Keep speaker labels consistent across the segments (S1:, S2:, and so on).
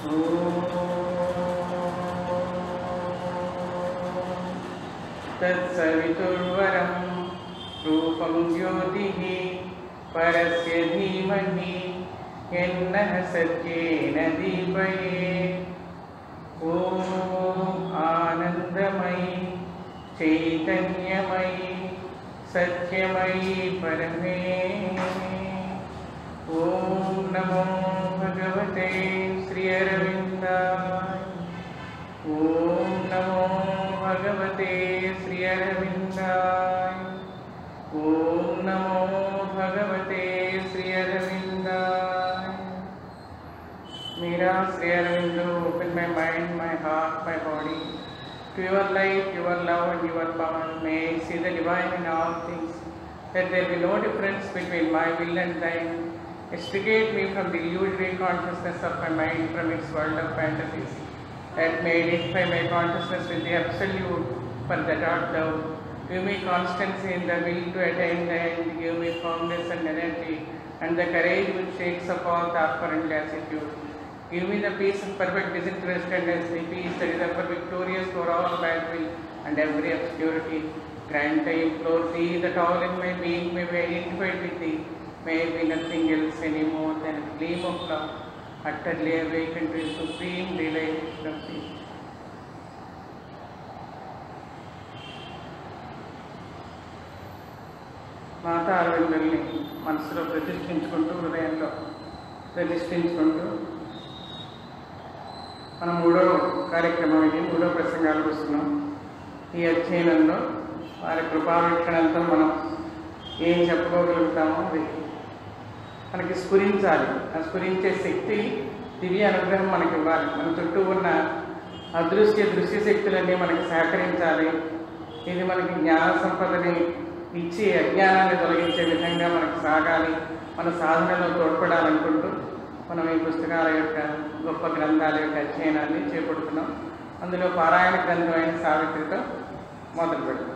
S1: तत्सवितुर्वरं रूपं ज्योतिः परस्य धीमहि यन्नः सत्येन दीपये ॐ आनन्दमयी चैतन्यमयी सत्यमयी परमे ॐ नमो भगवते श्रीअरविन्दाय ॐ नमो भगवते श्रीअरविन्दाय ॐ नमो भगवते श्रीअरविन्दाय Mira, Sri Aurobindo, open my mind, my heart, my body to your light, your love, and your power. May I see the divine in all things, that there be no difference between my will and thine. Extricate me from the illusory consciousness of my mind from its world of fantasies. That may identify my consciousness with the absolute, for that art thou. Give me constancy in the will to attain the end. Give me firmness and energy, and the courage which shakes off all torpor and lassitude. Give me the peace of perfect disinterestedness, the peace that is ever victorious for all bad will and every obscurity. Grant, I implore thee, that all in my being may be identified with thee, may be nothing else any more than a gleam of love, utterly awakened to supreme realization of thee. మాతా అరవిందుల్ని మనసులో ప్రతిష్ఠించుకుంటూ హృదయంలో ప్రతిష్ఠించుకుంటూ మనం మూడో కార్యక్రమం ఇది మూడో ప్రసంగాలు వస్తున్నాం ఈ అధ్యయనంలో వారి కృపావీక్షణంతో మనం ఏం చెప్పుకోగలుగుతామో అది మనకి స్ఫురించాలి ఆ స్ఫురించే శక్తి దివ్య అనుగ్రహం మనకి ఇవ్వాలి మన చుట్టూ ఉన్న అదృశ్య దృశ్య శక్తులన్నీ మనకి సహకరించాలి ఇది మనకి జ్ఞాన సంపదని ఇచ్చి అజ్ఞానాన్ని తొలగించే విధంగా మనకి సాగాలి మన సాధనలో తోడ్పడాలనుకుంటూ మనం ఈ పుస్తకాల యొక్క గొప్ప గ్రంథాల యొక్క అధ్యయనాన్ని చేపడుతున్నాం అందులో పారాయణ గ్రంథం అయిన సావిత్రితో మొదలు పెడతాం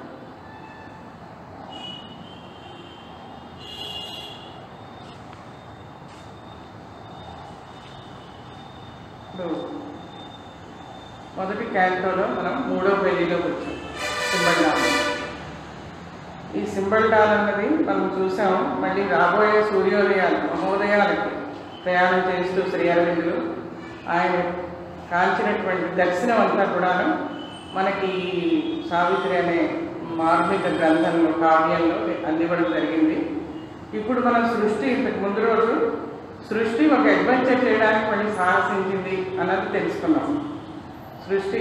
S1: ఇప్పుడు మొదటి క్యాంటోలో మనం మూడో పేజీలోకి వచ్చాం సింబల్ డాల్ ఈ సింబల్ డాల్ అన్నది మనం చూసాం మళ్ళీ రాబోయే సూర్యోదయాలు మహోదయాలకి ప్రయాణం చేస్తూ శ్రీ అరవిందులు ఆయన కాల్చినటువంటి దర్శనం అంతా కూడాను మనకి ఈ సావిత్రి అనే మార్మిక గ్రంథంలో కావ్యంలో అందివ్వడం జరిగింది ఇప్పుడు మన సృష్టి ఇంతకు ముందు రోజు సృష్టి ఒక అడ్వెంచర్ చేయడానికి మళ్ళీ సాహసించింది అన్నది తెలుసుకున్నాం సృష్టి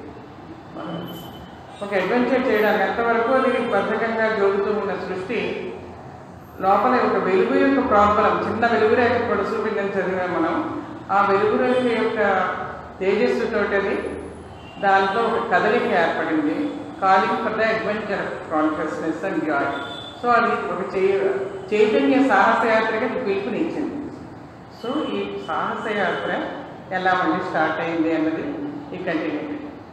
S1: ఒక అడ్వెంచర్ చేయడానికి ఎంతవరకు అది బద్ధకంగా జోగుతూ ఉన్న సృష్టి లోపల ఒక వెలుగు యొక్క ప్రాబ్లం చిన్న వెలుగురేఖ కూడా చూపిందని చదివాం మనం ఆ వెలుగురేఖ యొక్క తేజస్సుతోటి అది దాంట్లో ఒక కదలిక ఏర్పడింది calling for the adventure consciousness and joy so అది ఒక చై చైతన్య సాహసయాత్రగా పిలుపునిచ్చింది సో ఈ సాహసయాత్ర ఎలా మళ్ళీ స్టార్ట్ అయింది అన్నది ఈ continuity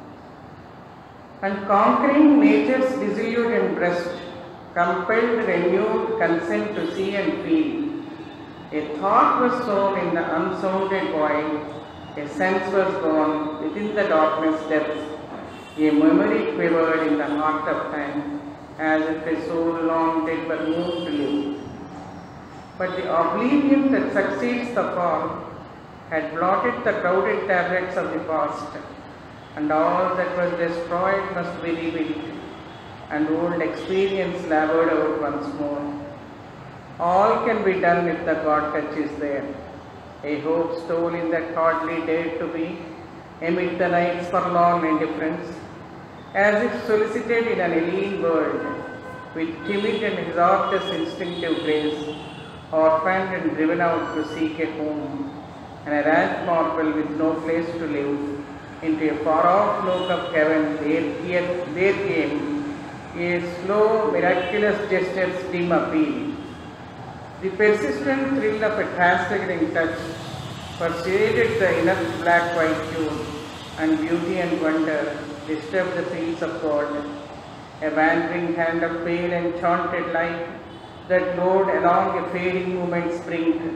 S1: and conquering nature's dissolute and breast, compelled renewed consent to see and feel. A thought was sown in the unsounded void, a sense was born within the darkness depths, a memory quivered in the heart of time, as if a soul long dead but moved to live. But the oblivion that succeeds the fall had blotted the crowded tablets of the past, and all that was destroyed must be rebuilt, and old experience labored out once more. All can be done if the God touch is there. A hope stole in that hardly dared to be, amid the night's forlorn indifference, as if solicited in an alien world, with timid and hazardous instinctive grace, orphaned and driven out to seek a home, an errant mortal with no place to live, into a far-off nook of heaven, there, here, there came a slow, miraculous gesture's dim appeal. The persistent thrill of a transfiguring touch persuaded the inner black white hue, and beauty and wonder disturbed the fields of God. A wandering hand of pale enchanted light that glowed along a fading moment spring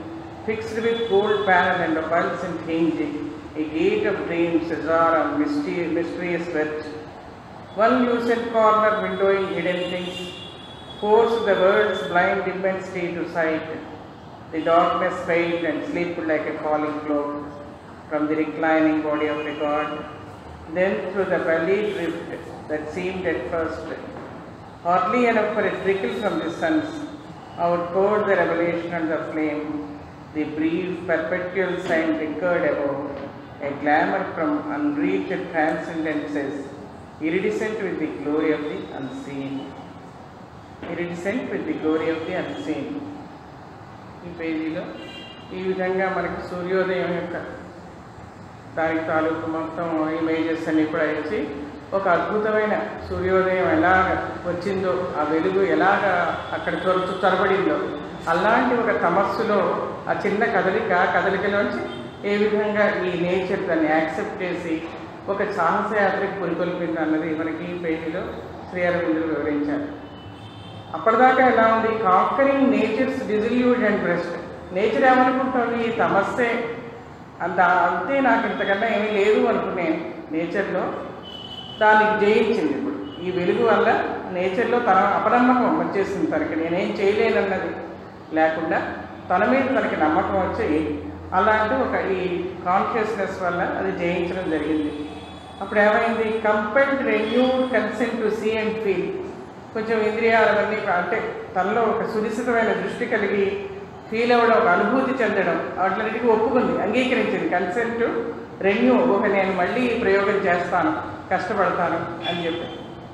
S1: fixed with gold panel and a pulse and hinge, a gate of dreams, azar and mystery- mysterious wealth. One lucent corner windowing hidden things, force the world's blind immensity to sight. The darkness failed and slipped like a falling cloak from the reclining body of a god. Then through the bellied rift that seemed at first hardly enough for a trickle from the suns, out poured the revelation and the flame. The brief perpetual sign recurred above, a glamour from unreached transcendences, iridescent with the glory of the unseen. Iridescent with the glory of the unseen. ఈ పేజీలో ఈ విధంగా మనకి సూర్యోదయం యొక్క దానికి తాలూకు మొత్తం ఇమేజెస్ అన్ని కూడా వేసి ఒక అద్భుతమైన సూర్యోదయం ఎలాగ వచ్చిందో ఆ వెలుగు ఎలాగ అక్కడ చొరచు చొరబడిందో అలాంటి ఒక తమస్సులో ఆ చిన్న కదలిక కదలికలోంచి ఏ విధంగా ఈ నేచర్ దాన్ని యాక్సెప్ట్ చేసి ఒక సాహసయాత్రకు పురికొల్పింది అన్నది మనకి ఈ పేజీలో శ్రీ అరవిందులు వివరించారు అప్పటిదాకా ఎలా ఉంది conquering nature's disillusioned and breast nature ఏమనుకుంటుంది ఈ తమస్సే అంత అంతే నాకు ఇంతకన్నా ఏమీ లేదు అనుకునే నేచర్లో దానికి జయించింది ఇప్పుడు ఈ వెలుగు వల్ల నేచర్లో తన అపనమ్మకం వచ్చేసింది తనకి నేనేం చేయలేనన్నది లేకుండా తన మీద తనకి నమ్మకం వచ్చి అలాంటి ఒక ఈ కాన్షియస్నెస్ వల్ల అది జయించడం జరిగింది అప్పుడు ఏమైంది compelled renewed consent to see and feel కొంచెం ఇంద్రియాలవన్నీ అంటే తనలో ఒక సునిశ్చితమైన దృష్టి కలిగి ఫీల్ అవ్వడం ఒక అనుభూతి చెందడం వాటిలన్నిటికీ ఒప్పుకుంది అంగీకరించింది కన్సెంట్ రెన్యూ ఒక నేను మళ్ళీ ఈ ప్రయోగం చేస్తాను కష్టపడతాను అని చెప్పి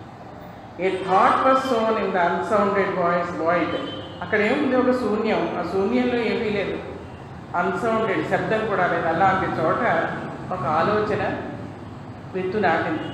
S1: a thought was sown in the unsounded voice void అక్కడ ఏముంది ఒక శూన్యం ఆ శూన్యంలో ఏమీ లేదు అన్సౌండెడ్ శబ్దం కూడా లేదు అలాంటి చోట ఒక ఆలోచన విత్తు నాటింది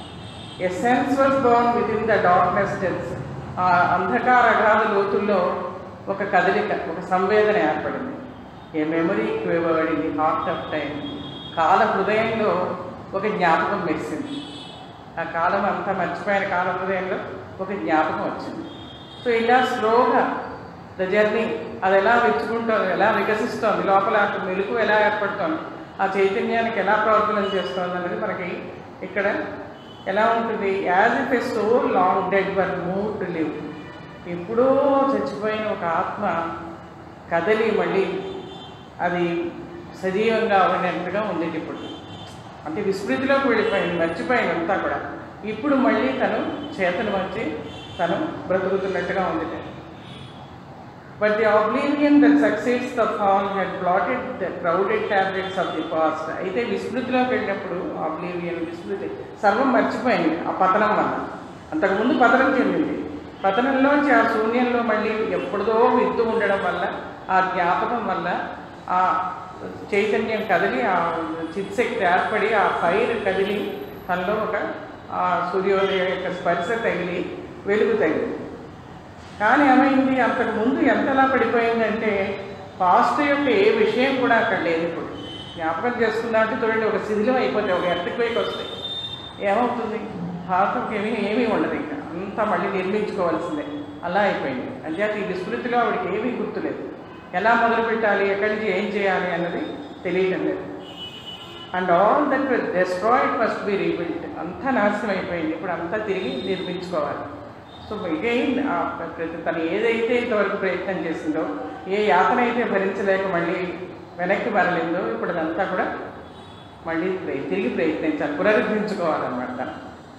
S1: essence was born within the darkness dense ఆ అంధకార అగాధ లోతుల్లో ఒక కదలిక ఒక సంవేదన ఏర్పడింది a memory quivered in the heart of time కాల హృదయంలో ఒక జ్ఞాపకం మెరిసింది ఆ కాలం అంతా మర్చిపోయిన కాల హృదయంలో ఒక జ్ఞాపకం వచ్చింది సో ఇలా స్లోగా ద జర్నీ అది ఎలా వెచ్చుకుంటోంది ఎలా వికసిస్తోంది లోపల ఆ మెలకు ఎలా ఏర్పడుతోంది ఆ చైతన్యానికి ఎలా ప్రవర్తన చేస్తోంది అనేది మనకి ఇక్కడ ఎలా ఉంటుంది as if a so long dead one move to live ఎప్పుడో చచ్చిపోయిన ఒక ఆత్మ కదలి మళ్ళీ అది సజీవంగా అవనట్టుగా ఉంది ఇప్పుడు అంటే విస్మృతిలోకి వెళ్ళిపోయింది మర్చిపోయింది అంతా కూడా ఇప్పుడు మళ్ళీ తను చేతను వచ్చి తను బ్రతుకుతున్నట్టుగా ఉంది but the oblivion that succeeds the fall had blotted the crowded tablets of the past అయితే విస్మృతిలోకి వెళ్ళినప్పుడు ఆబ్లీనియన్ విస్మృతి సర్వం మర్చిపోయింది ఆ పతనం వల్ల అంతకుముందు పతనం చెందింది పతనంలోంచి ఆ శూన్యంలో మళ్ళీ ఎప్పుడుదో విత్తు ఉండడం వల్ల ఆ జ్ఞాపకం వల్ల ఆ చైతన్యం కదిలి ఆ చిత్శక్తి ఏర్పడి ఆ ఫైర్ కదిలి తనలో ఒక ఆ సూర్యోదయం యొక్క స్పర్శ తగిలి వెలుగు తగిలి కానీ ఏమైంది అంతకు ముందు ఎంతలా పడిపోయిందంటే పాస్ట్ యొక్క ఏ విషయం కూడా అక్కడ లేదు ఇప్పుడు జ్ఞాపకం చేసుకున్నట్టు చూడండి ఒక శిథిలం అయిపోతే ఒక ఎర్తక్వేక్ వస్తే ఏమవుతుంది భారతంకి ఏమీ ఏమీ ఉండదు ఇంకా అంతా మళ్ళీ నిర్మించుకోవాల్సిందే అలా అయిపోయింది అంచేత ఈ విస్మృతిలో ఆవిడకి ఏమీ గుర్తులేదు ఎలా మొదలు పెట్టాలి ఎక్కడి నుంచి ఏం చేయాలి అన్నది తెలియటం లేదు and all that destroyed must be rebuilt అంతా నాశనం అయిపోయింది ఇప్పుడు అంతా తిరిగి నిర్మించుకోవాలి సో అగైన్ ప్రతి తను ఏదైతే ఇంతవరకు ప్రయత్నం చేసిందో ఏ యాతన అయితే భరించలేక మళ్ళీ వెనక్కి మరలిందో ఇప్పుడు అదంతా కూడా మళ్ళీ ప్ర- తిరిగి ప్రయత్నించాలి పునరుద్ధరించుకోవాలన్నమాట తను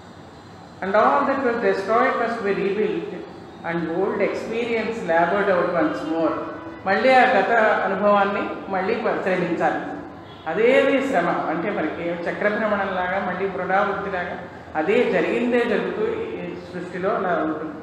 S1: and all that was destroyed must be rebuilt and old experience laboured out once more మళ్ళీ ఆ గత అనుభవాన్ని మళ్ళీ పరిశీలించాలి అదేది శ్రమ అంటే మనకి చక్రభ్రమణంలాగా మళ్ళీ పునరావృత్తిలాగా అదే జరిగిందే జరుగుతూ ఈ సృష్టిలో అలా ఉంటుంది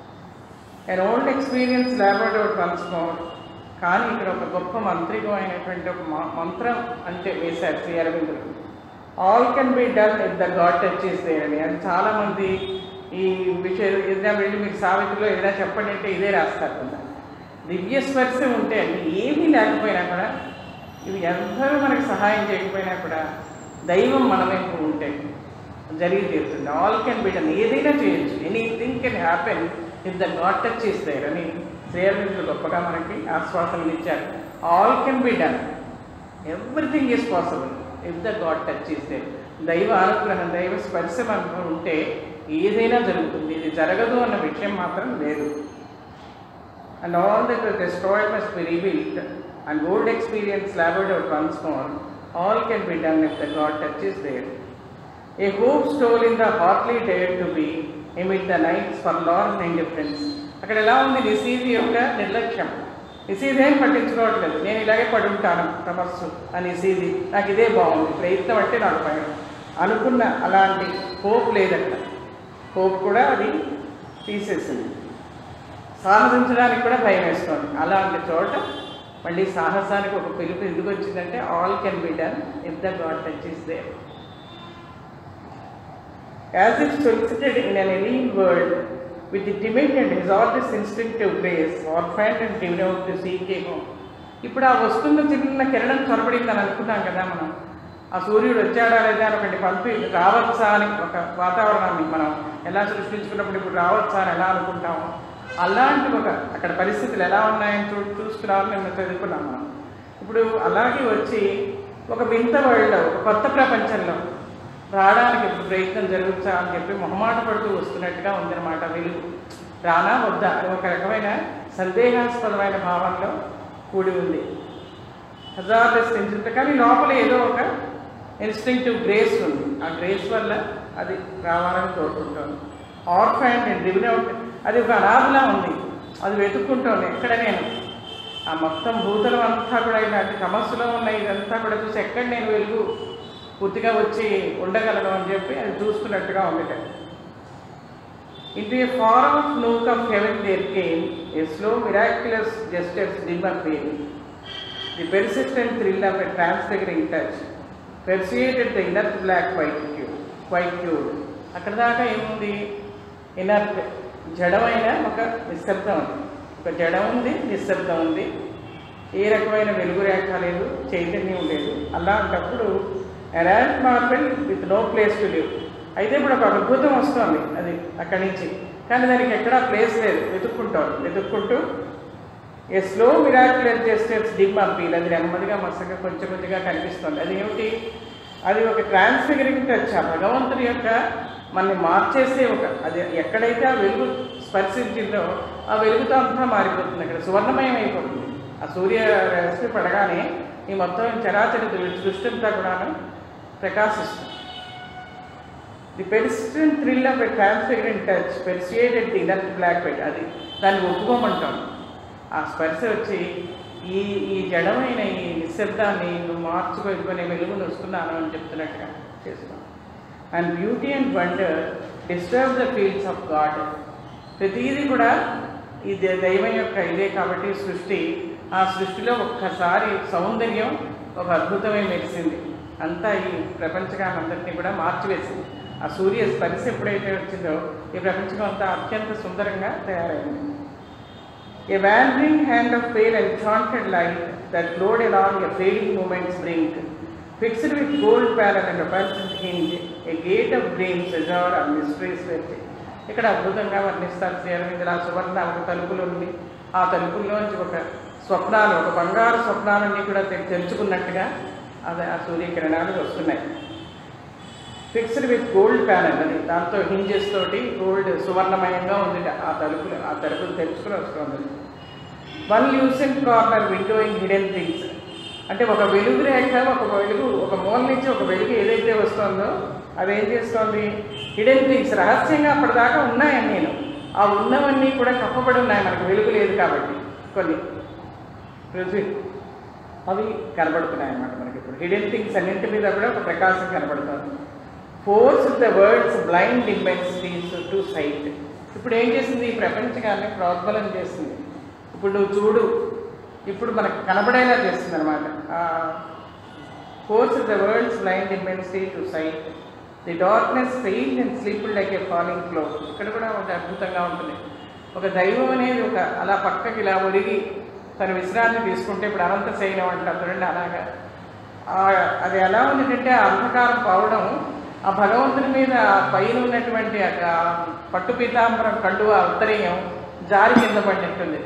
S1: and old experience laboured out once more కానీ ఇక్కడ ఒక గొప్ప మంత్రికమైనటువంటి ఒక మ- మంత్రం అంటే వేశారు శ్రీ అరవిందులు all can be done if the God touch is there అని అది చాలామంది ఈ విషయం ఏదైనా వెళ్ళి మీరు సావిత్రిలో ఏదైనా చెప్పండి అంటే ఇదే రాస్తారు కొంత దివ్య స్పర్శ ఉంటే అండి ఏమీ లేకపోయినా కూడా ఇవి ఎవ్వరూ మనకు సహాయం చేయకపోయినా కూడా దైవం మన వైపు ఉంటే జరిగి తీరుతుంది ఆల్ కెన్ బి డన్ ఏదైనా చేయొచ్చు anything can happen if the God touch is there అని శ్రేయర్మిందులు గొప్పగా మనకి ఆశ్వాసనలు ఇచ్చారు all can be done everything is possible if the God touch is there దైవ అనుగ్రహం దైవ స్పర్శ మనకు ఉంటే ఏదైనా జరుగుతుంది ఇది జరగదు అన్న విషయం మాత్రం లేదు and all that destroyed must be rebuilt and old experience labored out once more all can be done if the god touch is there a hope stole in the hotly dared to be amid the night's forlorn indifference అక్కడ ఎలా ఉంది నిసీది యొక్క నిర్లక్ష్యం నిసీది ఏం పట్టించుకోవట్లేదు నేను ఇలాగే పడి ఉంటాను తమస్సు ఆ నిసీది నాకు ఇదే బాగుంది ప్రయత్నం అంటే నాకు భయం అనుకున్న అలాంటి హోప్ లేదక్కడ హోప్ కూడా అది తీసేసింది సాహసించడానికి కూడా భయం వేస్తుంది అలాంటి చోట మళ్ళీ సాహసానికి ఒక పిలుపు ఎందుకు వచ్చిందంటే all can be done if the God touch is there as it solicited in an alien world with the timid and hazardous instinctive grace, orphaned and driven out to seek a home. ఇప్పుడు ఆ వస్తున్న చిన్న కిరణం చొరబడింది అని అనుకున్నాం కదా మనం ఆ సూర్యుడు వచ్చాడా లేదా అని ఒకటి పంపి రావచ్చా అని ఒక వాతావరణాన్ని మనం ఎలా సృష్టించుకున్నప్పుడు ఇప్పుడు రావచ్చా అని ఎలా అనుకుంటాము అలాంటి ఒక అక్కడ పరిస్థితులు ఎలా ఉన్నాయని చూ చూస్తున్నామని నిన్న చదువుకున్నాం మనం ఇప్పుడు అలాగే వచ్చి ఒక వింత వరల్డ్లో ఒక కొత్త ప్రపంచంలో రావడానికి ఇప్పుడు ప్రయత్నం జరుగుతా అని చెప్పి మొహమాట పడుతూ వస్తున్నట్టుగా ఉందన్నమాట వెలుగు రానా వద్దా అని ఒక రకమైన సందేహాస్పదమైన భావంలో కూడి ఉంది హజార్లెస్ ఇన్స్టింక్ట్ కానీ లోపల ఏదో ఒక ఇన్స్టింక్టివ్ గ్రేస్ ఉంది ఆ గ్రేస్ వల్ల అది రావాలని కోరుకుంటోంది ఆర్ఫైన్ అండ్ రివిన్ అవుట్ అది ఒక అనాథలా ఉంది అది వెతుక్కుంటోంది ఎక్కడ నేను ఆ మొత్తం భూతలం అంతా కూడా ఇలాంటి సమస్యలో ఉన్న ఇదంతా కూడా చూసి ఎక్కడ నేను వెలుగు పూర్తిగా వచ్చి ఉండగలను అని చెప్పి అది చూస్తున్నట్టుగా ఉంది Into a far off nook of heaven there came a slow, miraculous gesture's dim appeal. The persistent thrill of a transfiguring touch persuaded the inert black white cube, white cube. అక్కడ దాకా ఏముంది ఇనర్ట్ జడమైన ఒక నిశ్శబ్దం ఉంది ఒక జడం ఉంది నిశ్శబ్దం ఉంది ఏ రకమైన వెలుగు రేఖ లేదు చైతన్యం లేదు అలాంటప్పుడు errant marvel with no place to live అయితే ఇప్పుడు ఒక అద్భుతం వస్తుంది అది అక్కడి నుంచి కానీ దానికి ఎక్కడా ప్లేస్ లేదు వెతుక్కుంటాం వెతుక్కుంటూ a slow miraculous gestures dim appeal అది నెమ్మదిగా మసగా కొంచెం కొంచెంగా కనిపిస్తుంది అది ఏమిటి అది ఒక ట్రాన్స్ఫిగరింగ్ టచ్ ఆ భగవంతుని యొక్క మనని మార్చేసే ఒక అది ఎక్కడైతే ఆ వెలుగు స్పర్శించిందో ఆ వెలుగుతో అంతా మారిపోతుంది అక్కడ సువర్ణమయం అయిపోతుంది ఆ సూర్య రశ్మి పడగానే ఈ మొత్తం చరాచర దృష్టి అంతా కూడాను ప్రకాశిస్తుంది the persistent thrill of a transfiguring touch persuaded the inner black white అది దాన్ని ఒప్పుకోమంటాం ఆ స్పర్శ వచ్చి ఈ ఈ జడమైన ఈ నిశ్శబ్దాన్ని నువ్వు మార్చుకొని వెలుగుని వస్తున్నాను అని చెప్తున్నట్టుగా చేస్తున్నాం and beauty and wonder disturb the fields of God ప్రతిదీ కూడా ఈ ద- దైవం యొక్క ఇదే కాబట్టి సృష్టి ఆ సృష్టిలో ఒక్కసారి సౌందర్యం ఒక అద్భుతమే మెరిసింది అంతా ఈ ప్రపంచకాన్ని అందరినీ కూడా మార్చివేసింది ఆ సూర్య స్పర్శ ఎప్పుడైతే వచ్చిందో ఈ ప్రపంచం అంతా అత్యంత సుందరంగా తయారైంది A wandering hand of pale enchanted light that glowed along a fading moment's brink, fixed with gold panel and a pulsant hinge, a gate of dreams, azure and mysteries were ఇక్కడ అద్భుతంగా వర్ణిస్తారు శ్రీరవింద్ర ఆ సువర్ణ ఒక తలుపులు ఉంది ఆ తలుపుల్లోంచి ఒక స్వప్నాలు ఒక బంగారు స్వప్నాలన్నీ కూడా తె- తెరుచుకున్నట్టుగా అది ఆ సూర్యకిరణాలు వస్తున్నాయి ఫిక్స్డ్ విత్ గోల్డ్ ప్యానల్ అది దాంతో హింజెస్ తోటి గోల్డ్ సువర్ణమయంగా ఉంది ఆ తలుపులు ఆ తలుపులు తెరుచుకుని వస్తుంది one lucent corner windowing hidden things అంటే ఒక వెలుగు రేఖ ఒక వెలుగు ఒక మూల నుంచి ఒక వెలుగు ఏదైతే వస్తుందో అది ఏం చేస్తోంది హిడెన్ థింగ్స్ రహస్యంగా అప్పటిదాకా ఉన్నాయని నేను ఆ ఉన్నవన్నీ కూడా కప్పబడి ఉన్నాయి మనకు వెలుగు లేదు కాబట్టి కొన్ని పృథ్వీ అవి కనబడుతున్నాయి అన్నమాట మనకి ఇప్పుడు హిడెన్ థింగ్స్ అన్నింటి మీద కూడా ఒక ప్రకాశం కనబడుతుంది forced the world's blind immensities to sight ఇప్పుడు ఏం చేసింది ఈ ప్రపంచకాన్ని ప్రోద్బలం చేసింది ఇప్పుడు నువ్వు చూడు ఇప్పుడు మనకు కనబడేలా చేస్తుంది అనమాట forced the world's blind immensity to sight the darkness failed and slipped like a falling flow ఇక్కడ కూడా ఒక అద్భుతంగా ఉంటుంది ఒక దైవం అనేది ఒక అలా పక్కకి ఇలా ఒరిగి తన విశ్రాంతి తీసుకుంటే ఇప్పుడు అనంత శైలం అంటారు చూడండి అలాగా ఆ- అది ఎలా ఉందంటే ఆ అంధకారం పోవడం ఆ భగవంతుని మీద ఆ పైన ఉన్నటువంటి ఆ గా- పట్టు పీతాంబరం కండువ ఉత్తరీయం జారి కింద పడినట్టుంది ఇది.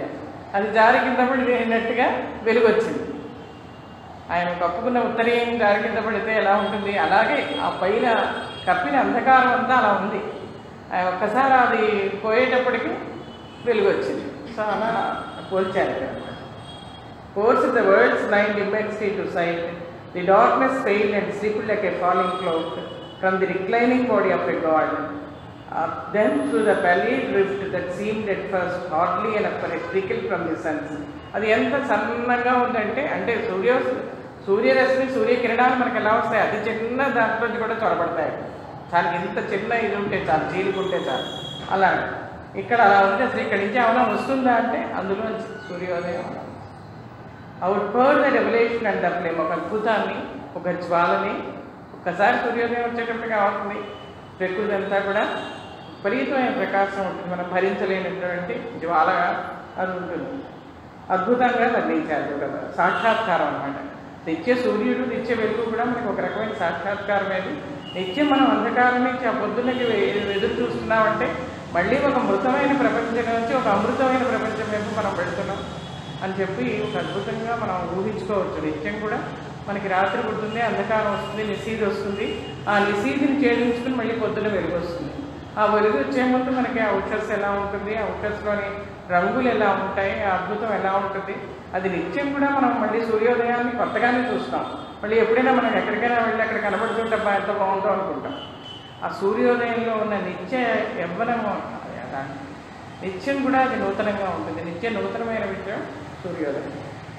S1: అది జారి కింద పడినట్టుగా వెలుగు వచ్చింది ఆయన కప్పుకున్న ఉత్తరీయం జారి కింద పడితే ఎలా ఉంటుంది అలాగే ఆ పైన కప్పిన అంధకారం అంతా అలా ఉంది ఆయన ఒక్కసారి అది పోయేటప్పటికి వెలుగు వచ్చింది సో అలా పోల్చారు అనమాట Force the world's blind immensity to sight, the darkness failed and slipped like a falling cloak from the reclining body of a god. Uh, then through the pallid rift that seemed at first hardly enough for a trickle from the sun. అది ఎంత సన్నగా ఉందంటే అంటే సూర్య సూర్యరశ్మి సూర్యకిరణాలు మనకి ఎలా వస్తాయి అతి చిన్న దాంట్లో కూడా చొరబడతాయి చాలా ఇంత చిన్న ఇది ఉంటే చాలు చీలికుంటే చాలు అలా ఇక్కడ అలా ఉంది అసలు ఇక్కడి నుంచి ఏమైనా వస్తుందా అంటే అందులో సూర్యోదయం అలా out of the revelation and the flame ఒక అద్భుతాన్ని ఒక జ్వాలని ఒక్కసారి సూర్యోదయం వచ్చేటప్పటికి అవుతుంది ప్రకృతి అంతా కూడా విపరీతమైన ప్రకాశం ఉంటుంది మనం భరించలేనటువంటి జ్వాలగా అది ఉంటుంది అద్భుతంగా వర్ణించారు కూడా సాక్షాత్కారం అన్నమాట నిత్య సూర్యుడు నిత్య వెలుగు కూడా మనకి ఒక రకమైన సాక్షాత్కారమేది నిత్యం మనం అంధకారం నుంచి ఆ పొద్దున్నకి వె- ఎదురు చూస్తున్నామంటే మళ్ళీ ఒక మృతమైన ప్రపంచం నుంచి ఒక అమృతమైన ప్రపంచం వైపు మనం పెడుతున్నాం అని చెప్పి ఒక అద్భుతంగా మనం ఊహించుకోవచ్చు నిత్యం కూడా మనకి రాత్రి పుడుతుంది అంధకారం వస్తుంది నిశీది వస్తుంది ఆ నిశీదిని ఛేదించుకుని మళ్ళీ పొద్దున వెలుగు వస్తుంది ఆ వెలుగు వచ్చే ముందు మనకి ఆ ఉషస్ ఎలా ఉంటుంది ఆ ఉషస్లోని రంగులు ఎలా ఉంటాయి ఆ అద్భుతం ఎలా ఉంటుంది అది నిత్యం కూడా మనం మళ్ళీ సూర్యోదయాన్ని కొత్తగానే చూస్తాం మళ్ళీ ఎప్పుడైనా మనం ఎక్కడికైనా వెళ్ళి అక్కడ కనబడుతుంటే అబ్బా ఎంత బాగుందో అనుకుంటాం ఆ సూర్యోదయంలో ఉన్న నిత్య యవ్వనము దాన్ని నిత్యం కూడా అది నూతనంగా ఉంటుంది నిత్య నూతనమైన విషయం సూర్యోదయం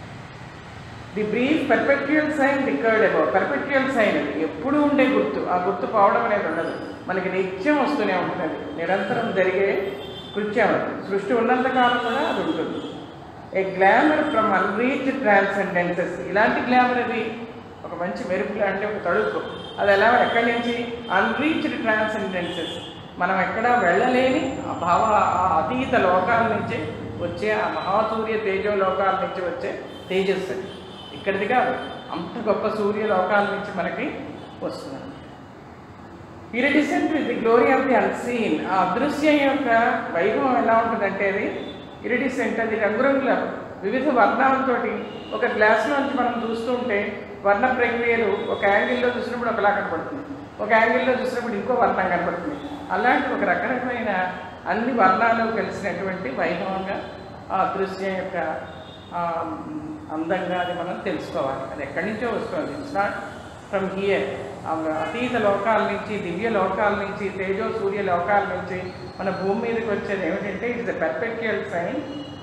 S1: the brief perpetual sign recurred above perpetual sign ఎప్పుడూ ఉండే గుర్తు ఆ గుర్తు పోవడం అనేది ఉండదు మనకి నిత్యం వస్తూనే ఉంటుంది నిరంతరం జరిగే కృత్యం అది. సృష్టి ఉన్నంత కాలం కూడా అది ఉంటుంది a glamour from unreached transcendences ఇలాంటి గ్లామర్ అది ఒక మంచి మెరుపు అంటే ఒక తడుపు అది ఎలా ఎక్కడి నుంచి అన్రీచ్డ్ ట్రాన్సెండెన్సెస్ మనం ఎక్కడా వెళ్ళలేని ఆ భావ ఆ అతీత లోకాల నుంచి వచ్చే ఆ మహాసూర్య తేజో లోకాల నుంచి వచ్చే తేజస్సు అది. ఇక్కడిది కాదు అంత గొప్ప సూర్య లోకాల నుంచి మనకి వస్తుంది iridescent with the glory of the unseen ఆ అదృశ్యం యొక్క వైభవం ఎలా ఉంటుందంటే అది ఇరిడిసెంట్ అది రంగురంగుల వివిధ వర్ణాలతో ఒక గ్లాస్లోంచి మనం చూస్తుంటే వర్ణ ప్రక్రియలు ఒక యాంగిల్లో చూసినప్పుడు ఒకలా కనపడుతుంది ఒక యాంగిల్లో చూసినప్పుడు ఇంకో వర్ణం కనపడుతుంది అలాంటి ఒక రకరకమైన అన్ని వర్ణాలు కలిసినటువంటి వైభవంగా ఆ అదృశ్యం యొక్క ఆ, అందంగా అది మనం తెలుసుకోవాలి అది ఎక్కడి నుంచో వస్తుంది ఇట్స్ నాట్ ఫ్రమ్ హియర్ అతీత లోకాల నుంచి దివ్య లోకాల నుంచి తేజో సూర్య లోకాల నుంచి మన భూమి మీదకి వచ్చేది ఏమిటంటే it's a perpetual sign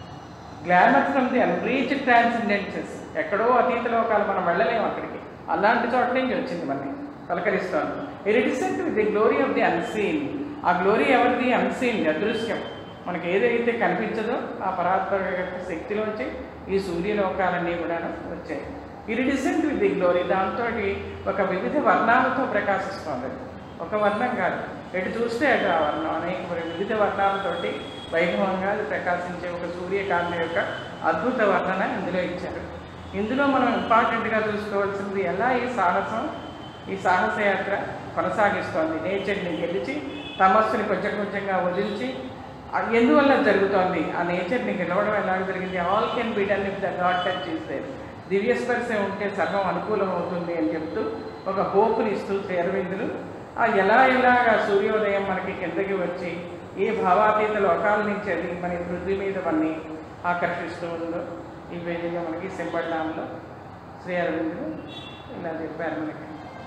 S1: glamour from the unreached transcendences ఎక్కడో అతీత లోకాలు మనం వెళ్ళలేము అక్కడికి అలాంటి చోట నుంచి వచ్చింది మనకి పలకరిస్తాను iridescent with the glory of the unseen ఆ గ్లోరీ ఎవరిది అన్సీన్ అదృశ్యం మనకి ఏదైతే కనిపించదో ఆ పరాత్పర యొక్క శక్తిలోంచి ఈ సూర్యలోకాలన్నీ కూడా వచ్చాయి ఇరిడిసెంట్ విత్ ది గ్లోరీ దాంతో ఒక వివిధ వర్ణాలతో ప్రకాశిస్తుంది ఒక వర్ణం కాదు ఎటు చూస్తే అటు ఆ వర్ణం అనేక మరి వివిధ వర్ణాలతోటి వైభవంగా అది ప్రకాశించే ఒక సూర్యకాంతి యొక్క అద్భుత వర్ణన ఇందులో ఇచ్చారు ఇందులో మనం ఇంపార్టెంట్గా చూసుకోవాల్సింది ఎలా ఈ సాహసం ఈ సాహసయాత్ర కొనసాగిస్తోంది నేచర్ని గెలిచి తమస్సుని కొంచెం కొంచెంగా వదిలించి అది ఎందువల్ల జరుగుతోంది ఆ నేచర్ని గెలవడం ఎలా జరిగింది all can be done if the God touch is there దివ్యస్పర్శ ఉంటే సర్వం అనుకూలం అవుతుంది అని చెప్తూ ఒక హోప్ని ఇస్తూ శ్రీ అరవిందులు ఆ ఎలా ఎలాగా సూర్యోదయం మనకి కిందకి వచ్చి ఏ భావాతీత లోకాల నుంచి అది మన ఈ పృథ్వీ మీద మనని ఆకర్షిస్తూ ఉందో ఈ పేజీలో మనకి సింపడ్డాంలో శ్రీ అరవిందులు ఇలా చెప్పారు మనకి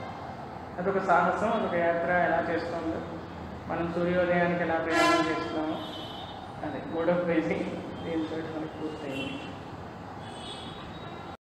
S1: అదొక సాహసం అదొక యాత్ర ఎలా చేస్తుందో మనం సూర్యోదయానికి ఎలా ప్రయాణం చేస్తున్నామో అదే మూడో పేజీ దీంతో